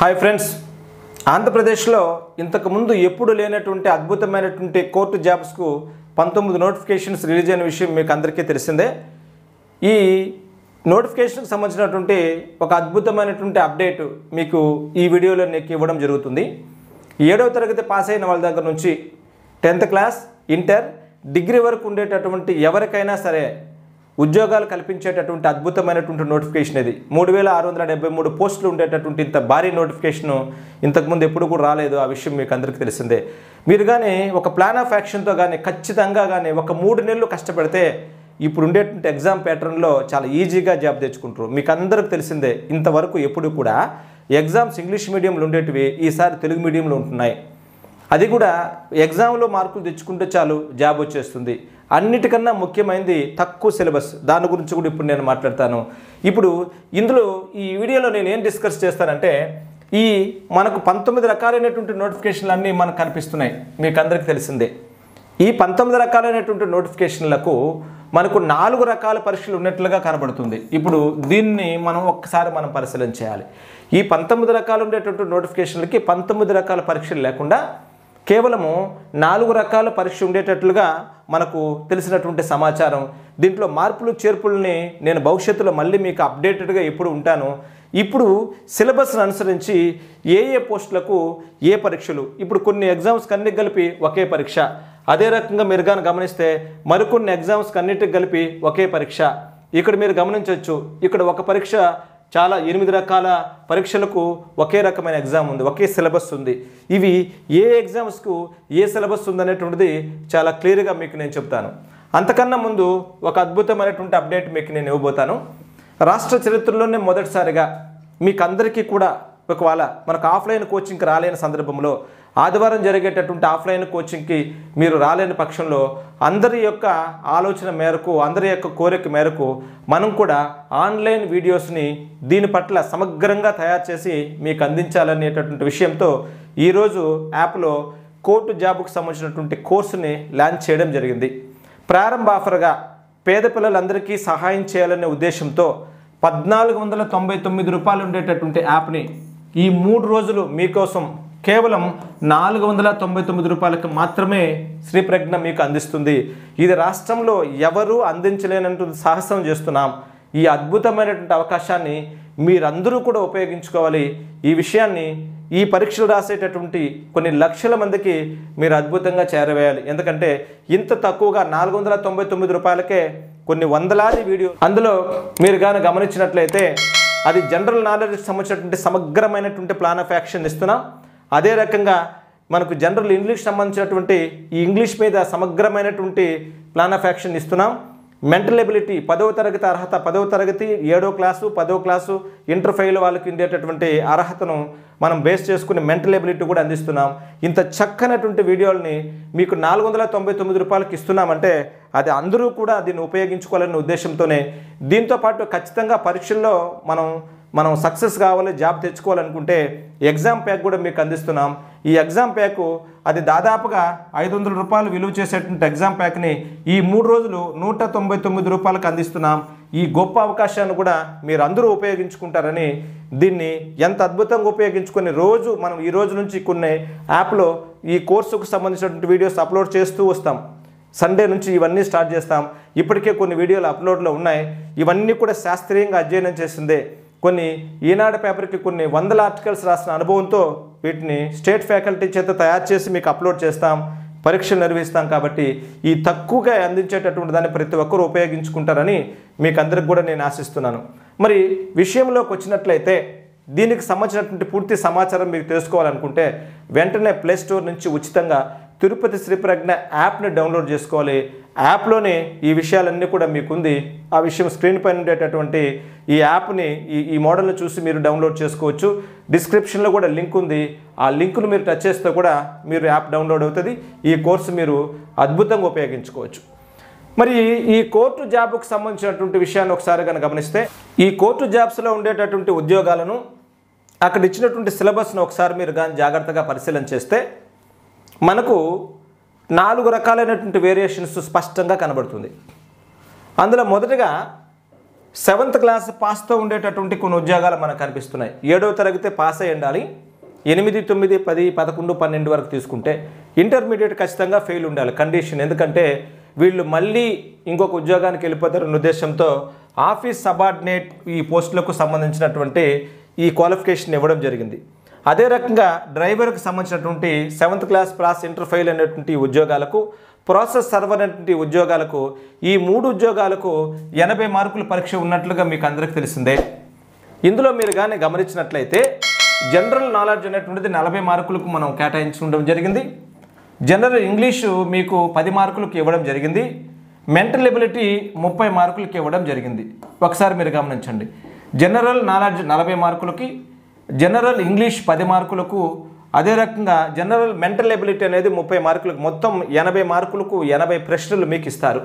hi friends ఆంధ్రప్రదేశ్లో ఇంతకుముందు ఎప్పుడు లేనటువంటి అద్భుతమైనటువంటి కోర్టు జాబ్స్కు పంతొమ్మిది నోటిఫికేషన్స్ రిలీజ్ అయిన విషయం మీకు అందరికీ తెలిసిందే ఈ నోటిఫికేషన్కి సంబంధించినటువంటి ఒక అద్భుతమైనటువంటి అప్డేట్ మీకు ఈ వీడియోలో నీకు ఇవ్వడం జరుగుతుంది ఏడవ తరగతి పాస్ అయిన వాళ్ళ దగ్గర నుంచి టెన్త్ క్లాస్ ఇంటర్ డిగ్రీ వరకు ఉండేటటువంటి ఎవరికైనా సరే ఉద్యోగాలు కల్పించేటటువంటి అద్భుతమైనటువంటి నోటిఫికేషన్ ఇది మూడు వేల ఆరు వందల డెబ్బై మూడు పోస్టులు ఉండేటటువంటి ఇంత భారీ నోటిఫికేషన్ ఇంతకుముందు ఎప్పుడు కూడా రాలేదు ఆ విషయం మీకు అందరికీ తెలిసిందే మీరు కానీ ఒక ప్లాన్ ఆఫ్ యాక్షన్తో కానీ ఖచ్చితంగా కానీ ఒక మూడు నెలలు కష్టపడితే ఇప్పుడు ఉండేటువంటి ఎగ్జామ్ ప్యాటర్న్లో చాలా ఈజీగా జాబ్ తెచ్చుకుంటారు మీకు అందరికి తెలిసిందే ఇంతవరకు ఎప్పుడు కూడా ఎగ్జామ్స్ ఇంగ్లీష్ మీడియంలో ఉండేటివి ఈసారి తెలుగు మీడియంలో ఉంటున్నాయి అది కూడా ఎగ్జామ్లో మార్కులు తెచ్చుకుంటే చాలు జాబ్ వచ్చేస్తుంది అన్నిటికన్నా ముఖ్యమైనది తక్కువ సిలబస్ దాని గురించి కూడా ఇప్పుడు నేను మాట్లాడతాను ఇప్పుడు ఇందులో ఈ వీడియోలో నేను ఏం డిస్కస్ చేస్తానంటే ఈ మనకు పంతొమ్మిది రకాలైనటువంటి నోటిఫికేషన్లు అన్నీ మనకు కనిపిస్తున్నాయి మీకు అందరికీ తెలిసిందే ఈ పంతొమ్మిది రకాలైనటువంటి నోటిఫికేషన్లకు మనకు నాలుగు రకాల పరీక్షలు ఉన్నట్లుగా కనబడుతుంది ఇప్పుడు దీన్ని మనం ఒక్కసారి మనం పరిశీలన చేయాలి ఈ పంతొమ్మిది రకాలు ఉండేటువంటి నోటిఫికేషన్లకి పంతొమ్మిది రకాల పరీక్షలు లేకుండా కేవలము నాలుగు రకాల పరీక్ష ఉండేటట్లుగా మనకు తెలిసినటువంటి సమాచారం దీంట్లో మార్పులు చేర్పుల్ని నేను భవిష్యత్తులో మళ్ళీ మీకు అప్డేటెడ్గా ఎప్పుడు ఉంటాను ఇప్పుడు సిలబస్ను అనుసరించి ఏ ఏ పోస్టులకు ఏ పరీక్షలు ఇప్పుడు కొన్ని ఎగ్జామ్స్కి అన్ని కలిపి ఒకే పరీక్ష అదే రకంగా మీరు కానీ గమనిస్తే మరికొన్ని ఎగ్జామ్స్కి అన్నిటికి కలిపి ఒకే పరీక్ష ఇక్కడ మీరు గమనించవచ్చు ఇక్కడ ఒక పరీక్ష చాలా ఎనిమిది రకాల పరీక్షలకు ఒకే రకమైన ఎగ్జామ్ ఉంది ఒకే సిలబస్ ఉంది ఇవి ఏ ఎగ్జామ్స్కు ఏ సిలబస్ ఉందనేటువంటిది చాలా క్లియర్గా మీకు నేను చెప్తాను అంతకన్నా ముందు ఒక అద్భుతమైనటువంటి అప్డేట్ మీకు నేను ఇవ్వబోతాను రాష్ట్ర చరిత్రలోనే మొదటిసారిగా మీకు అందరికీ కూడా ఒకవేళ మనకు ఆఫ్లైన్ కోచింగ్కి రాలేని సందర్భంలో ఆదివారం జరిగేటటువంటి ఆఫ్లైన్ కోచింగ్కి మీరు రాలేని పక్షంలో అందరి యొక్క ఆలోచన మేరకు అందరి యొక్క కోరిక మేరకు మనం కూడా ఆన్లైన్ వీడియోస్ని దీని పట్ల సమగ్రంగా తయారు చేసి మీకు అందించాలనేటటువంటి విషయంతో ఈరోజు యాప్లో కోర్టు జాబుకు సంబంధించినటువంటి కోర్సుని లాంచ్ చేయడం జరిగింది ప్రారంభ ఆఫర్గా పేద పిల్లలందరికీ సహాయం చేయాలనే ఉద్దేశంతో పద్నాలుగు వందల తొంభై తొమ్మిది రూపాయలు ఉండేటటువంటి యాప్ని ఈ మూడు రోజులు మీకోసం కేవలం నాలుగు వందల తొంభై తొమ్మిది రూపాయలకు మాత్రమే శ్రీ ప్రజ్ఞ మీకు అందిస్తుంది ఇది రాష్ట్రంలో ఎవరూ అందించలేనటువంటి సాహసం చేస్తున్నాం ఈ అద్భుతమైనటువంటి అవకాశాన్ని మీరందరూ కూడా ఉపయోగించుకోవాలి ఈ విషయాన్ని ఈ పరీక్షలు రాసేటటువంటి కొన్ని లక్షల మందికి మీరు అద్భుతంగా చేరవేయాలి ఎందుకంటే ఇంత తక్కువగా నాలుగు వందల తొంభై తొమ్మిది రూపాయలకే కొన్ని వందలాది వీడియో అందులో మీరు కానీ గమనించినట్లయితే అది జనరల్ నాలెడ్జ్కి సంబంధించినటువంటి సమగ్రమైనటువంటి ప్లాన్ ఆఫ్ యాక్షన్ ఇస్తున్నాం అదే రకంగా మనకు జనరల్ ఇంగ్లీష్ సంబంధించినటువంటి ఈ ఇంగ్లీష్ మీద సమగ్రమైనటువంటి ప్లాన్ ఆఫ్ యాక్షన్ ఇస్తున్నాం మెంటల్ ఎబిలిటీ పదవ తరగతి అర్హత పదవ తరగతి ఏడో క్లాసు పదవ క్లాసు ఇంటర్ ఫెయిల్ వాళ్ళకి ఉండేటటువంటి అర్హతను మనం బేస్ చేసుకుని మెంటల్ ఎబిలిటీ కూడా అందిస్తున్నాం ఇంత చక్కనటువంటి వీడియోల్ని మీకు నాలుగు వందల తొంభై తొమ్మిది రూపాయలకి ఇస్తున్నామంటే అది అందరూ కూడా దీన్ని ఉపయోగించుకోవాలనే ఉద్దేశంతోనే దీంతో పాటు ఖచ్చితంగా పరీక్షల్లో మనం మనం సక్సెస్ కావాలి జాబ్ తెచ్చుకోవాలనుకుంటే ఎగ్జామ్ ప్యాక్ కూడా మీకు అందిస్తున్నాం ఈ ఎగ్జామ్ ప్యాక్ అది దాదాపుగా ఐదు వందల రూపాయలు విలువ చేసేటువంటి ఎగ్జామ్ ప్యాక్ని ఈ మూడు రోజులు నూట తొంభై తొమ్మిది రూపాయలకు అందిస్తున్నాం ఈ గొప్ప అవకాశాన్ని కూడా మీరు అందరూ ఉపయోగించుకుంటారని దీన్ని ఎంత అద్భుతంగా ఉపయోగించుకొని రోజు మనం ఈ రోజు నుంచి కొన్ని యాప్లో ఈ కోర్సుకు సంబంధించినటువంటి వీడియోస్ అప్లోడ్ చేస్తూ వస్తాం సండే నుంచి ఇవన్నీ స్టార్ట్ చేస్తాం ఇప్పటికే కొన్ని వీడియోలు అప్లోడ్లో ఉన్నాయి ఇవన్నీ కూడా శాస్త్రీయంగా అధ్యయనం చేసిందే కొన్ని ఈనాడు పేపర్కి కొన్ని వందల ఆర్టికల్స్ రాసిన అనుభవంతో వీటిని స్టేట్ ఫ్యాకల్టీ చేత తయారు చేసి మీకు అప్లోడ్ చేస్తాం పరీక్షలు నిర్వహిస్తాం కాబట్టి ఈ తక్కువగా అందించేటటువంటి దాన్ని ప్రతి ఒక్కరూ ఉపయోగించుకుంటారని మీకు అందరికి కూడా నేను ఆశిస్తున్నాను మరి విషయంలోకి వచ్చినట్లయితే దీనికి సంబంధించినటువంటి పూర్తి సమాచారం మీకు తెలుసుకోవాలనుకుంటే వెంటనే ప్లే స్టోర్ నుంచి ఉచితంగా తిరుపతి శ్రీ ప్రజ్ఞ యాప్ని డౌన్లోడ్ చేసుకోవాలి యాప్లోనే ఈ విషయాలన్నీ కూడా మీకుంది ఆ విషయం స్క్రీన్ పైన ఉండేటటువంటి ఈ యాప్ని ఈ ఈ మోడల్ని చూసి మీరు డౌన్లోడ్ చేసుకోవచ్చు డిస్క్రిప్షన్లో కూడా లింక్ ఉంది ఆ లింకును మీరు టచ్ చేస్తే కూడా మీరు యాప్ డౌన్లోడ్ అవుతుంది ఈ కోర్సు మీరు అద్భుతంగా ఉపయోగించుకోవచ్చు మరి ఈ కోర్టు జాబ్కు సంబంధించినటువంటి విషయాన్ని ఒకసారి కనుక గమనిస్తే ఈ కోర్టు జాబ్స్లో ఉండేటటువంటి ఉద్యోగాలను అక్కడ ఇచ్చినటువంటి సిలబస్ను ఒకసారి మీరు కానీ జాగ్రత్తగా పరిశీలన చేస్తే మనకు నాలుగు రకాలైనటువంటి వేరియేషన్స్ స్పష్టంగా కనబడుతుంది అందులో మొదటగా సెవెంత్ క్లాస్ పాస్తో ఉండేటటువంటి కొన్ని ఉద్యోగాలు మనకు కనిపిస్తున్నాయి ఏడవ తరగతి పాస్ అయి ఉండాలి ఎనిమిది తొమ్మిది పది పదకొండు పన్నెండు వరకు తీసుకుంటే ఇంటర్మీడియట్ ఖచ్చితంగా ఫెయిల్ ఉండాలి కండిషన్ ఎందుకంటే వీళ్ళు మళ్ళీ ఇంకొక ఉద్యోగానికి వెళ్ళిపోతారన్న ఉద్దేశంతో ఆఫీస్ సబార్డినేట్ ఈ పోస్టులకు సంబంధించినటువంటి ఈ క్వాలిఫికేషన్ ఇవ్వడం జరిగింది అదే రకంగా డ్రైవర్కి సంబంధించినటువంటి seventh class pass inter fail అనేటువంటి ఉద్యోగాలకు ప్రాసెస్ సర్వర్ అనేటువంటి ఉద్యోగాలకు ఈ మూడు ఉద్యోగాలకు ఎనభై మార్కుల పరీక్ష ఉన్నట్లుగా మీకు అందరికీ తెలిసిందే ఇందులో మీరు కానీ గమనించినట్లయితే జనరల్ నాలెడ్జ్ అనేటువంటిది నలభై మార్కులకు మనం కేటాయించుకోవడం జరిగింది జనరల్ ఇంగ్లీషు మీకు పది మార్కులకు ఇవ్వడం జరిగింది మెంటల్ ఎబిలిటీ ముప్పై మార్కులకి ఇవ్వడం జరిగింది ఒకసారి మీరు గమనించండి జనరల్ నాలెడ్జ్ నలభై మార్కులకి జనరల్ ఇంగ్లీష్ పది మార్కులకు అదే రకంగా జనరల్ మెంటల్ ఎబిలిటీ అనేది ముప్పై మార్కులకు మొత్తం ఎనభై మార్కులకు ఎనభై ప్రశ్నలు మీకు ఇస్తారు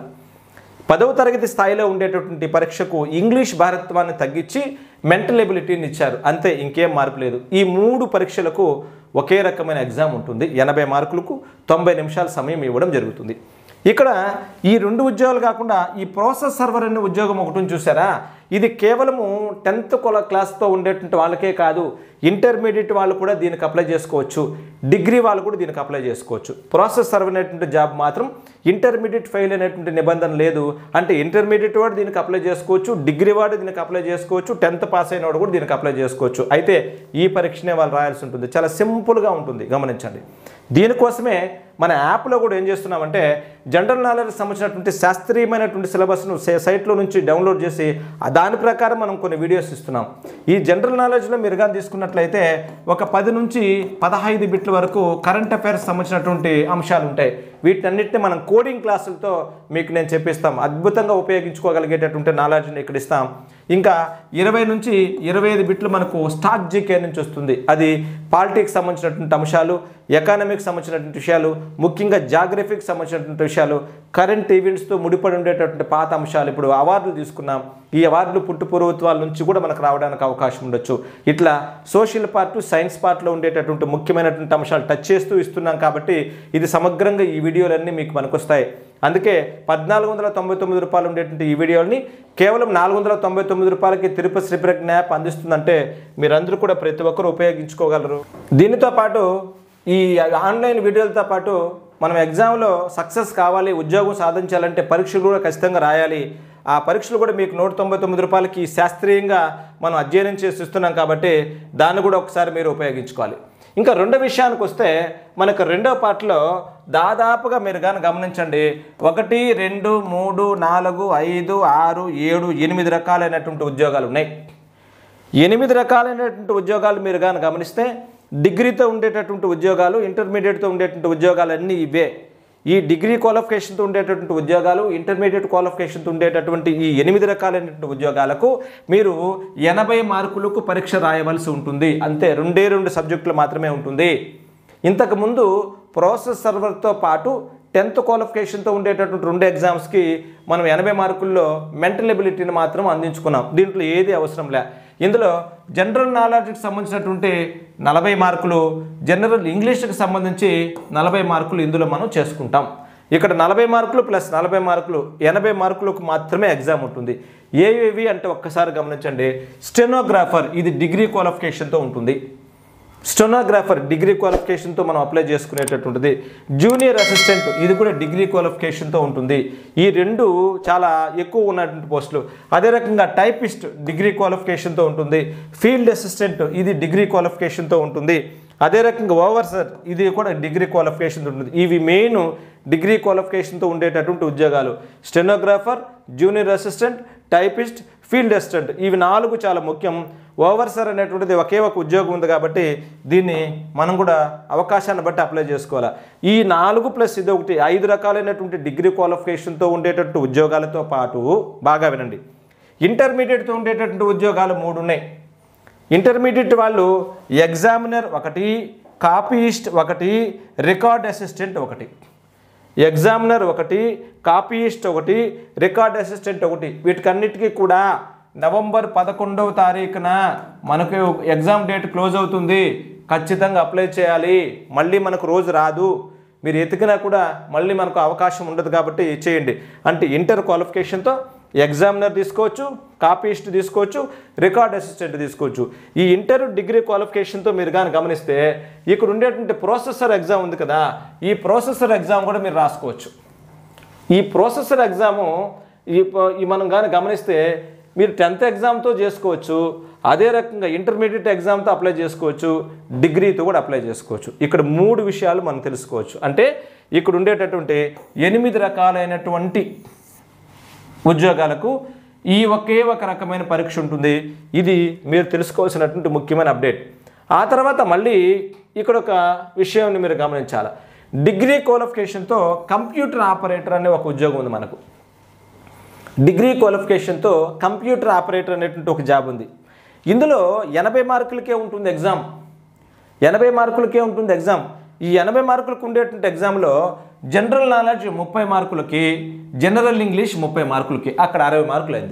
పదవ తరగతి స్థాయిలో ఉండేటటువంటి పరీక్షకు ఇంగ్లీష్ భారత్వాన్ని తగ్గించి మెంటల్ ఎబిలిటీని ఇచ్చారు అంతే ఇంకేం మార్పు లేదు ఈ మూడు పరీక్షలకు ఒకే రకమైన ఎగ్జామ్ ఉంటుంది ఎనభై మార్కులకు తొంభై నిమిషాల సమయం ఇవ్వడం జరుగుతుంది ఇక్కడ ఈ రెండు ఉద్యోగాలు కాకుండా ఈ ప్రాసెస్ సర్వర్ అనే ఉద్యోగం ఒకటి ఉంది చూసారా ఇది కేవలము టెన్త్ కొల క్లాస్తో ఉండేటువంటి వాళ్ళకే కాదు ఇంటర్మీడియట్ వాళ్ళు కూడా దీనికి అప్లై చేసుకోవచ్చు డిగ్రీ వాళ్ళు కూడా దీనికి అప్లై చేసుకోవచ్చు ప్రాసెస్ సర్వర్ అనేటువంటి జాబ్ మాత్రం ఇంటర్మీడియట్ ఫెయిల్ అనేటువంటి నిబంధన లేదు అంటే ఇంటర్మీడియట్ వాడు దీనికి అప్లై చేసుకోవచ్చు డిగ్రీ వాడు దీనికి అప్లై చేసుకోవచ్చు టెన్త్ పాస్ అయిన వాడు కూడా దీనికి అప్లై చేసుకోవచ్చు అయితే ఈ పరీక్షనే వాళ్ళు రాయాల్సి ఉంటుంది చాలా సింపుల్గా ఉంటుంది గమనించండి దీనికోసమే మన యాప్లో కూడా ఏం చేస్తున్నామంటే జనరల్ నాలెడ్జ్ సంబంధించినటువంటి శాస్త్రీయమైనటువంటి సిలబస్ను సై- సైట్లో నుంచి డౌన్లోడ్ చేసి ఆ దాని ప్రకారం మనం కొన్ని వీడియోస్ ఇస్తున్నాం ఈ జనరల్ నాలెడ్జ్లో మీరు కానీ తీసుకున్నట్లయితే ఒక పది నుంచి పదహైదు బిట్ల వరకు కరెంట్ అఫైర్స్ సంబంధించినటువంటి అంశాలు ఉంటాయి వీటన్నిటిని మనం కోడింగ్ క్లాసులతో మీకు నేను చెప్పిస్తాం అద్భుతంగా ఉపయోగించుకోగలిగేటటువంటి నాలెడ్జ్ని ఇక్కడ ఇస్తాం ఇంకా ఇరవై నుంచి ఇరవై ఐదు బిట్లు మనకు స్టాక్ జీకే నుంచి వస్తుంది అది పాలిటిక్స్ సంబంధించినటువంటి అంశాలు ఎకానమిక్ సంబంధించినటువంటి విషయాలు ముఖ్యంగా జాగ్రఫీకి సంబంధించినటువంటి విషయాలు కరెంట్ ఈవెంట్స్తో ముడిపడి ఉండేటటువంటి పాత అంశాలు ఇప్పుడు అవార్డులు తీసుకున్నాం ఈ అవార్డులు పుట్టు పూర్వత్వాల నుంచి కూడా మనకు రావడానికి అవకాశం ఉండొచ్చు ఇట్లా సోషల్ పార్ట్ సైన్స్ పార్ట్లో ఉండేటటువంటి ముఖ్యమైనటువంటి అంశాలు టచ్ చేస్తూ ఇస్తున్నాం కాబట్టి ఇది సమగ్రంగా ఈ వీడియోలన్నీ మీకు మనకొస్తాయి అందుకే పద్నాలుగు వందల తొంభై తొమ్మిది రూపాయలు ఉండేటువంటి ఈ వీడియోని కేవలం నాలుగు వందల తొంభై తొమ్మిది రూపాయలకి తిరుపతి శ్రీప్రజ్ఞ యాప్ అందిస్తుందంటే మీరందరూ కూడా ప్రతి ఒక్కరూ ఉపయోగించుకోగలరు దీనితో పాటు ఈ ఆన్లైన్ వీడియోలతో పాటు మనం ఎగ్జామ్లో సక్సెస్ కావాలి ఉద్యోగం సాధించాలంటే పరీక్షలు కూడా ఖచ్చితంగా రాయాలి ఆ పరీక్షలు కూడా మీకు నూట తొంభై తొమ్మిది రూపాయలకి శాస్త్రీయంగా మనం అధ్యయనం చేసి ఇస్తున్నాం కాబట్టి దాన్ని కూడా ఒకసారి మీరు ఉపయోగించుకోవాలి ఇంకా రెండో విషయానికి వస్తే మనకు రెండో పార్ట్లో దాదాపుగా మీరు కానీ గమనించండి ఒకటి రెండు మూడు నాలుగు ఐదు ఆరు ఏడు ఎనిమిది రకాలైనటువంటి ఉద్యోగాలు ఉన్నాయి ఎనిమిది రకాలైనటువంటి ఉద్యోగాలు మీరు కానీ గమనిస్తే డిగ్రీతో ఉండేటటువంటి ఉద్యోగాలు ఇంటర్మీడియట్తో ఉండేటువంటి ఉద్యోగాలు అన్నీ ఇవే ఈ డిగ్రీ క్వాలిఫికేషన్తో ఉండేటటువంటి ఉద్యోగాలు ఇంటర్మీడియట్ క్వాలిఫికేషన్తో ఉండేటటువంటి ఈ ఎనిమిది రకాలైనటువంటి ఉద్యోగాలకు మీరు ఎనభై మార్కులకు పరీక్ష రాయవలసి ఉంటుంది అంతే రెండే రెండు సబ్జెక్టులు మాత్రమే ఉంటుంది ఇంతకుముందు ప్రాసెస్ సర్వర్తో పాటు టెన్త్ క్వాలిఫికేషన్తో ఉండేటటువంటి రెండు ఎగ్జామ్స్కి మనం ఎనభై మార్కుల్లో మెంటల్ ఎబిలిటీని మాత్రం అందించుకున్నాం దీంట్లో ఏది అవసరం లే ఇందులో జనరల్ నాలెడ్జ్కి సంబంధించినటువంటి నలభై మార్కులు జనరల్ ఇంగ్లీష్కి సంబంధించి నలభై మార్కులు ఇందులో మనం చేసుకుంటాం ఇక్కడ నలభై మార్కులు ప్లస్ నలభై మార్కులు ఎనభై మార్కులకు మాత్రమే ఎగ్జామ్ ఉంటుంది ఏవేవి అంటే ఒక్కసారి గమనించండి స్టెనోగ్రాఫర్ ఇది డిగ్రీ క్వాలిఫికేషన్తో ఉంటుంది స్టెనోగ్రాఫర్ డిగ్రీ క్వాలిఫికేషన్తో మనం అప్లై చేసుకునేటటువంటిది జూనియర్ అసిస్టెంట్ ఇది కూడా డిగ్రీ క్వాలిఫికేషన్తో ఉంటుంది ఈ రెండు చాలా ఎక్కువ ఉన్నటువంటి పోస్టులు అదే రకంగా టైపిస్ట్ డిగ్రీ క్వాలిఫికేషన్తో ఉంటుంది ఫీల్డ్ అసిస్టెంట్ ఇది డిగ్రీ క్వాలిఫికేషన్తో ఉంటుంది అదే రకంగా ఓవర్సర్ ఇది కూడా డిగ్రీ క్వాలిఫికేషన్ ఉంటుంది ఇవి మెయిన్ డిగ్రీ క్వాలిఫికేషన్తో ఉండేటటువంటి ఉద్యోగాలు stenographer junior assistant typist field assistant ఇవి నాలుగు చాలా ముఖ్యం ఓవర్సర్ అనేటువంటిది ఒకే ఒక ఉద్యోగం ఉంది కాబట్టి దీన్ని మనం కూడా అవకాశాన్ని బట్టి అప్లై చేసుకోవాలి ఈ నాలుగు ప్లస్ ఇది ఒకటి ఐదు రకాలైనటువంటి డిగ్రీ క్వాలిఫికేషన్తో ఉండేటటువంటి ఉద్యోగాలతో పాటు బాగా వినండి ఇంటర్మీడియట్తో ఉండేటటువంటి ఉద్యోగాలు మూడు ఉన్నాయి ఇంటర్మీడియట్ వాళ్ళు ఎగ్జామినర్ ఒకటి కాపీయిస్ట్ ఒకటి రికార్డ్ అసిస్టెంట్ ఒకటి ఎగ్జామినర్ ఒకటి కాపీయిస్ట్ ఒకటి రికార్డ్ అసిస్టెంట్ ఒకటి వీటికన్నిటికీ కూడా నవంబర్ పదకొండవ తారీఖున మనకు ఎగ్జామ్ డేట్ క్లోజ్ అవుతుంది ఖచ్చితంగా అప్లై చేయాలి మళ్ళీ మనకు రోజు రాదు మీరు ఎతికినా కూడా మళ్ళీ మనకు అవకాశం ఉండదు కాబట్టి చేయండి అంటే ఇంటర్ క్వాలిఫికేషన్తో ఎగ్జామినర్ తీసుకోవచ్చు కాపీస్ట్ తీసుకోవచ్చు రికార్డ్ అసిస్టెంట్ తీసుకోవచ్చు ఈ ఇంటర్ డిగ్రీ క్వాలిఫికేషన్తో మీరు కానీ గమనిస్తే ఇక్కడ ఉండేటువంటి ప్రాసెసర్ ఎగ్జామ్ ఉంది కదా ఈ ప్రాసెసర్ ఎగ్జామ్ కూడా మీరు రాసుకోవచ్చు ఈ ప్రాసెసర్ ఎగ్జాము ఈ ప- ఈ మనం కానీ గమనిస్తే మీరు టెన్త్ ఎగ్జామ్తో చేసుకోవచ్చు అదే రకంగా ఇంటర్మీడియట్ ఎగ్జామ్తో అప్లై చేసుకోవచ్చు డిగ్రీతో కూడా అప్లై చేసుకోవచ్చు ఇక్కడ మూడు విషయాలు మనం తెలుసుకోవచ్చు అంటే ఇక్కడ ఉండేటటువంటి ఎనిమిది రకాలైనటువంటి ఉద్యోగాలకు ఈ ఒకే ఒక రకమైన పరీక్ష ఉంటుంది ఇది మీరు తెలుసుకోవాల్సినటువంటి ముఖ్యమైన అప్డేట్ ఆ తర్వాత మళ్ళీ ఇక్కడ ఒక విషయాన్ని మీరు గమనించాలి డిగ్రీ క్వాలిఫికేషన్తో కంప్యూటర్ ఆపరేటర్ అనే ఒక ఉద్యోగం ఉంది మనకు డిగ్రీ క్వాలిఫికేషన్తో కంప్యూటర్ ఆపరేటర్ అనేటువంటి ఒక జాబ్ ఉంది ఇందులో ఎనభై మార్కులకే ఉంటుంది ఎగ్జామ్ ఎనభై మార్కులకే ఉంటుంది ఎగ్జామ్ ఈ ఎనభై మార్కులకు ఉండేటువంటి ఎగ్జామ్లో జనరల్ నాలెడ్జ్ ముప్పై మార్కులకి జనరల్ ఇంగ్లీష్ ముప్పై మార్కులకి అక్కడ అరవై మార్కులు అయింది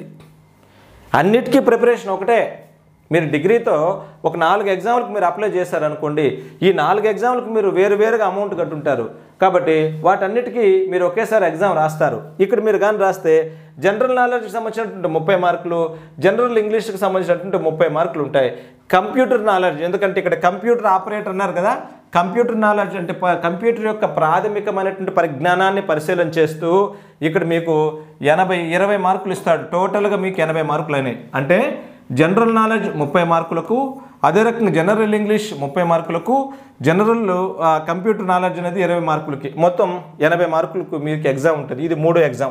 అన్నిటికీ ప్రిపరేషన్ ఒకటే మీరు డిగ్రీతో ఒక నాలుగు ఎగ్జామ్లకు మీరు అప్లై చేశారనుకోండి ఈ నాలుగు ఎగ్జామ్లకు మీరు వేరు వేరుగా అమౌంట్ కట్టుంటారు కాబట్టి వాటన్నిటికీ మీరు ఒకేసారి ఎగ్జామ్ రాస్తారు ఇక్కడ మీరు కానీ రాస్తే జనరల్ నాలెడ్జ్కి సంబంధించినటువంటి ముప్పై మార్కులు జనరల్ ఇంగ్లీష్కి సంబంధించినటువంటి ముప్పై మార్కులు ఉంటాయి కంప్యూటర్ నాలెడ్జ్ ఎందుకంటే ఇక్కడ కంప్యూటర్ ఆపరేటర్ అన్నారు కదా కంప్యూటర్ నాలెడ్జ్ అంటే ప- కంప్యూటర్ యొక్క ప్రాథమికమైనటువంటి పరిజ్ఞానాన్ని పరిశీలన చేస్తూ ఇక్కడ మీకు ఎనభై ఇరవై మార్కులు ఇస్తాడు టోటల్గా మీకు ఎనభై మార్కులు అయినాయి అంటే జనరల్ నాలెడ్జ్ ముప్పై మార్కులకు అదే రకంగా జనరల్ ఇంగ్లీష్ ముప్పై మార్కులకు జనరల్ ఆ, కంప్యూటర్ నాలెడ్జ్ అనేది ఇరవై మార్కులకి మొత్తం ఎనభై మార్కులకు మీకు ఎగ్జామ్ ఉంటుంది ఇది మూడో ఎగ్జామ్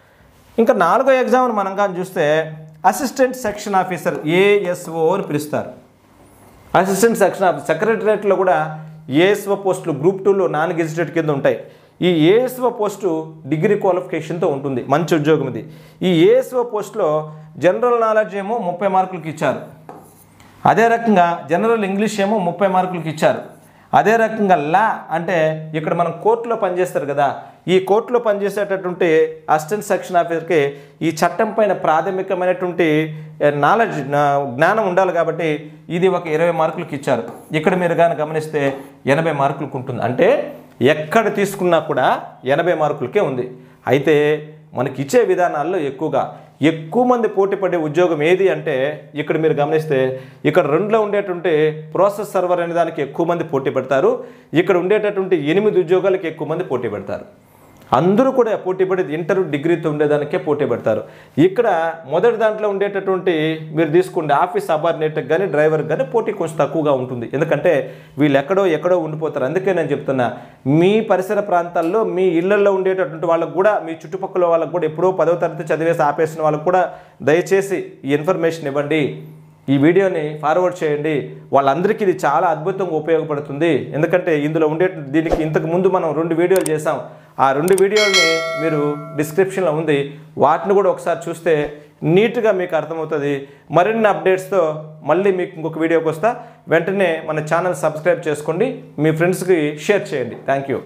ఇంకా నాలుగో ఎగ్జామ్ మనం కానీ చూస్తే అసిస్టెంట్ సెక్షన్ ఆఫీసర్ ఏఎస్ఓ అని పిలుస్తారు అసిస్టెంట్ సెక్షన్ ఆఫీసర్ సెక్రటరియట్లో కూడా ఏఎస్ఓ పోస్టులు గ్రూప్ టూలో నాన్ గెజిటెడ్ కింద ఉంటాయి ఈ ఏఎస్ఓ పోస్టు డిగ్రీ క్వాలిఫికేషన్తో ఉంటుంది మంచి ఉద్యోగం ఇది ఈ ఏఎస్ఓ పోస్ట్లో జనరల్ నాలెడ్జ్ ఏమో ముప్పై మార్కులకి ఇచ్చారు అదే రకంగా జనరల్ ఇంగ్లీష్ ఏమో ముప్పై మార్కులకి ఇచ్చారు అదే రకంగా లా అంటే ఇక్కడ మనం కోర్టులో పనిచేస్తారు కదా ఈ కోర్టులో పనిచేసేటటువంటి అసిస్టెంట్ సెక్షన్ ఆఫీసర్కి ఈ చట్టం పైన ప్రాథమికమైనటువంటి నాలెడ్జ్ జ్ఞానం ఉండాలి కాబట్టి ఇది ఒక ఇరవై మార్కులకి ఇచ్చారు ఇక్కడ మీరు కానీ గమనిస్తే ఎనభై మార్కులకు ఉంటుంది అంటే ఎక్కడ తీసుకున్నా కూడా ఎనభై మార్కులకే ఉంది అయితే మనకి ఇచ్చే విధానాల్లో ఎక్కువగా ఎక్కువ మంది పోటీ పడే ఉద్యోగం ఏది అంటే ఇక్కడ మీరు గమనిస్తే ఇక్కడ రెండులో ఉండేటువంటి ప్రాసెస్ సర్వర్ అనే దానికి ఎక్కువ మంది పోటీ పెడతారు ఇక్కడ ఉండేటటువంటి ఎనిమిది ఉద్యోగాలకి ఎక్కువ మంది పోటీ పెడతారు అందరూ కూడా పోటీ పడేది ఇంటర్ డిగ్రీతో ఉండేదానికే పోటీ పెడతారు ఇక్కడ మొదటి దాంట్లో ఉండేటటువంటి మీరు తీసుకుంటే ఆఫీస్ సబార్డినేట్కి కానీ డ్రైవర్కి కానీ పోటీ కొంచెం తక్కువగా ఉంటుంది ఎందుకంటే వీళ్ళు ఎక్కడో ఎక్కడో ఉండిపోతారు అందుకే నేను చెప్తున్నా మీ పరిసర ప్రాంతాల్లో మీ ఇళ్లలో ఉండేటటువంటి వాళ్ళకు కూడా మీ చుట్టుపక్కల వాళ్ళకు కూడా ఎప్పుడో పదవ తరగతి చదివేసి ఆపేసిన వాళ్ళకు కూడా దయచేసి ఈ ఇన్ఫర్మేషన్ ఇవ్వండి ఈ వీడియోని ఫార్వర్డ్ చేయండి వాళ్ళందరికీ ఇది చాలా అద్భుతంగా ఉపయోగపడుతుంది ఎందుకంటే ఇందులో ఉండే దీనికి ఇంతకు ముందు మనం రెండు వీడియోలు చేసాం ఆ రెండు వీడియోల్ని మీరు డిస్క్రిప్షన్లో ఉంది వాటిని కూడా ఒకసారి చూస్తే నీట్గా మీకు అర్థమవుతుంది మరిన్ని అప్డేట్స్తో మళ్ళీ మీకు ఇంకొక వీడియోకి వస్తా వెంటనే మన ఛానల్ సబ్స్క్రైబ్ చేసుకోండి మీ ఫ్రెండ్స్కి షేర్ చేయండి థ్యాంక్ యూ